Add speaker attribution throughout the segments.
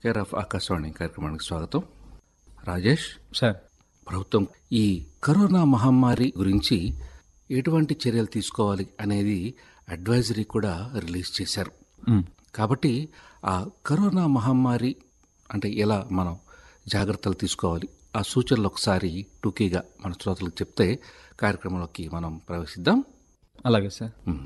Speaker 1: care of Akashvani కార్యక్రమానికి స్వాగతం Rajesh
Speaker 2: sir
Speaker 1: ప్రభుత్వం ఈ కరోనా మహమ్మారి గురించి ఎటువంటి చర్యలు తీసుకోవాలి అనేది అడ్వైజరీ కూడా రిలీజ్ చేశారు
Speaker 2: మ్,
Speaker 1: కాబట్టి ఆ కరోనా మహమ్మారి అంటే ఎలా మనం జాగ్రత్తలు తీసుకోవాలి ఆ సూచనలు ఒకసారి టూకీగా మన శ్రోతలకు చెప్తే కార్యక్రమంలోకి మనం ప్రవేశిద్దాం
Speaker 2: అలాగే సార్
Speaker 1: మ్,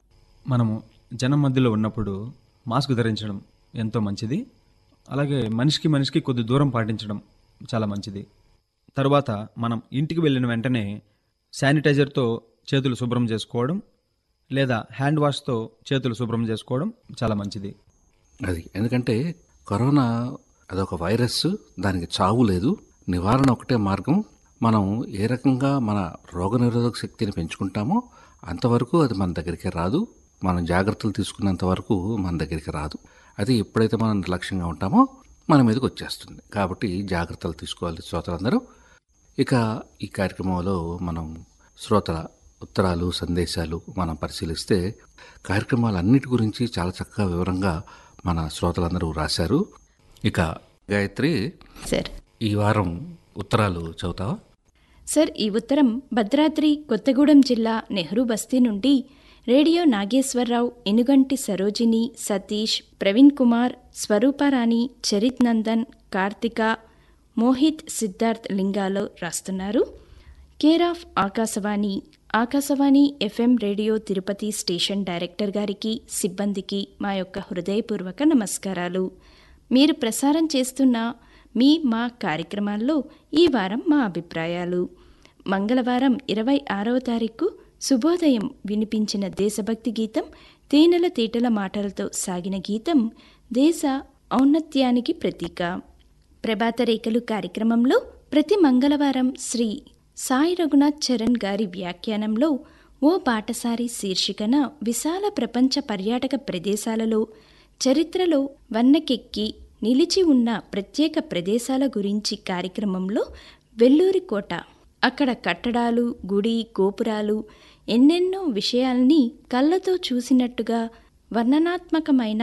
Speaker 2: మనము జనం మధ్యలో ఉన్నప్పుడు మాస్క్ ధరించడం ఎంతో మంచిది అలాగే మనిషికి మనిషికి కొద్ది దూరం పాటించడం చాలా మంచిది తర్వాత మనం ఇంటికి వెళ్ళిన వెంటనే శానిటైజర్తో చేతులు శుభ్రం చేసుకోవడం లేదా హ్యాండ్ వాష్తో చేతులు శుభ్రం చేసుకోవడం చాలా మంచిది
Speaker 1: అది ఎందుకంటే కరోనా అదొక వైరస్ దానికి చావు లేదు నివారణ ఒకటే మార్గం మనం ఏ రకంగా మన రోగనిరోధక శక్తిని పెంచుకుంటామో అంతవరకు అది మన దగ్గరికి రాదు మనం జాగ్రత్తలు తీసుకున్నంత వరకు మన దగ్గరికి రాదు అది ఎప్పుడైతే మనం నిర్లక్ష్యంగా ఉంటామో మన మీదకి వచ్చేస్తుంది కాబట్టి జాగ్రత్తలు తీసుకోవాలి శ్రోతలందరూ ఇక ఈ కార్యక్రమంలో మనం శ్రోతల ఉత్తరాలు సందేశాలు మనం పరిశీలిస్తే కార్యక్రమాలన్నిటి గురించి చాలా చక్కగా వివరంగా మన శ్రోతలందరూ రాశారు ఇక గాయత్రి
Speaker 3: సార్
Speaker 1: ఈ వారం ఉత్తరాలు చదువుతావా
Speaker 3: సార్ ఈ ఉత్తరం భద్రాద్రి కొత్తగూడెం జిల్లా నెహ్రూ బస్తీ నుండి రేడియో నాగేశ్వరరావు ఎనుగంటి సరోజిని సతీష్ ప్రవీణ్ కుమార్ స్వరూపరాణి చరిత్ నందన్ కార్తిక మోహిత్ సిద్ధార్థ్ లింగాలో రాస్తున్నారు care of Akashvani Akashvani FM radio Tirupati station director గారికి సిబ్బందికి మా యొక్క హృదయపూర్వక నమస్కారాలు మీరు ప్రసారం చేస్తున్న మీ మా కార్యక్రమాల్లో ఈ వారం మా అభిప్రాయాలు మంగళవారం ఇరవై ఆరవ తారీఖు శుభోదయం వినిపించిన దేశభక్తి గీతం తేనెల తీటల మాటలతో సాగిన గీతం దేశ ఔన్నత్యానికి ప్రతీక ప్రభాత రేఖలు కార్యక్రమంలో ప్రతి మంగళవారం శ్రీ సాయి రఘునాథ్ చరణ్ గారి వ్యాఖ్యానంలో ఓ బాటసారి శీర్షికన విశాల ప్రపంచ పర్యాటక ప్రదేశాలలో చరిత్రలో వన్నకెక్కి నిలిచి ఉన్న ప్రత్యేక ప్రదేశాల గురించి కార్యక్రమంలో వెల్లూరి కోట అక్కడ కట్టడాలు గుడి గోపురాలు ఎన్నెన్నో విషయాల్ని కళ్ళతో చూసినట్టుగా వర్ణనాత్మకమైన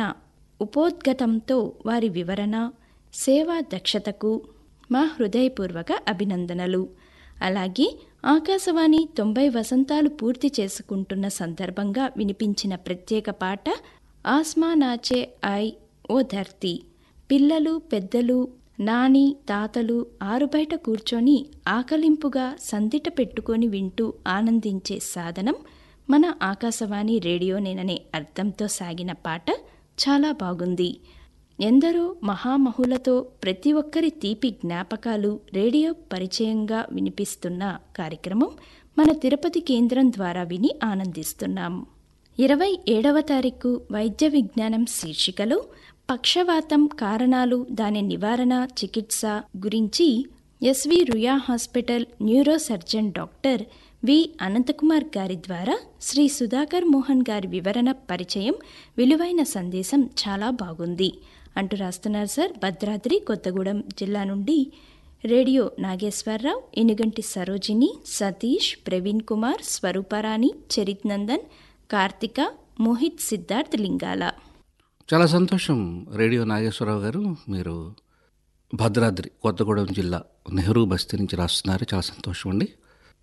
Speaker 3: ఉపోద్గతంతో వారి వివరణ సేవా దక్షతకు మా హృదయపూర్వక అభినందనలు అలాగే ఆకాశవాణి తొంభై వసంతాలు పూర్తి చేసుకుంటున్న సందర్భంగా వినిపించిన ప్రత్యేక పాట ఆస్మా నాచే ఐ ఓ ధర్తి పిల్లలు పెద్దలు నాని తాతలు ఆరుబయట కూర్చొని ఆకలింపుగా సందిట పెట్టుకొని వింటూ ఆనందించే సాధనం మన ఆకాశవాణి రేడియోనేననే అర్థంతో సాగిన పాట చాలా బాగుంది ఎందరో మహామహులతో ప్రతి ఒక్కరి తీపి జ్ఞాపకాలు రేడియో పరిచయంగా వినిపిస్తున్న కార్యక్రమం మన తిరుపతి కేంద్రం ద్వారా విని ఆనందిస్తున్నాం ఇరవై ఏడవ తారీఖు వైద్య విజ్ఞానం శీర్షికలో పక్షవాతం కారణాలు దాని నివారణ చికిత్స గురించి SV Ruia hospital neuro surgeon doctor V Ananthakumar గారి ద్వారా శ్రీ సుధాకర్ మోహన్ గారి వివరణ పరిచయం విలువైన సందేశం చాలా బాగుంది అంటూ రాస్తున్నారు సార్ భద్రాద్రి కొత్తగూడెం జిల్లా నుండి రేడియో నాగేశ్వరరావు ఎనుగంటి సరోజిని సతీష్ ప్రవీణ్ కుమార్ స్వరూపరాణి చరిత్ నందన్ కార్తిక మోహిత్ సిద్ధార్థ్ లింగాల
Speaker 1: చాలా సంతోషం రేడియో నాగేశ్వరరావు గారు మీరు భద్రాద్రి కొత్తగూడెం జిల్లా నెహ్రూ బస్తీ నుంచి రాస్తున్నారు చాలా సంతోషం అండి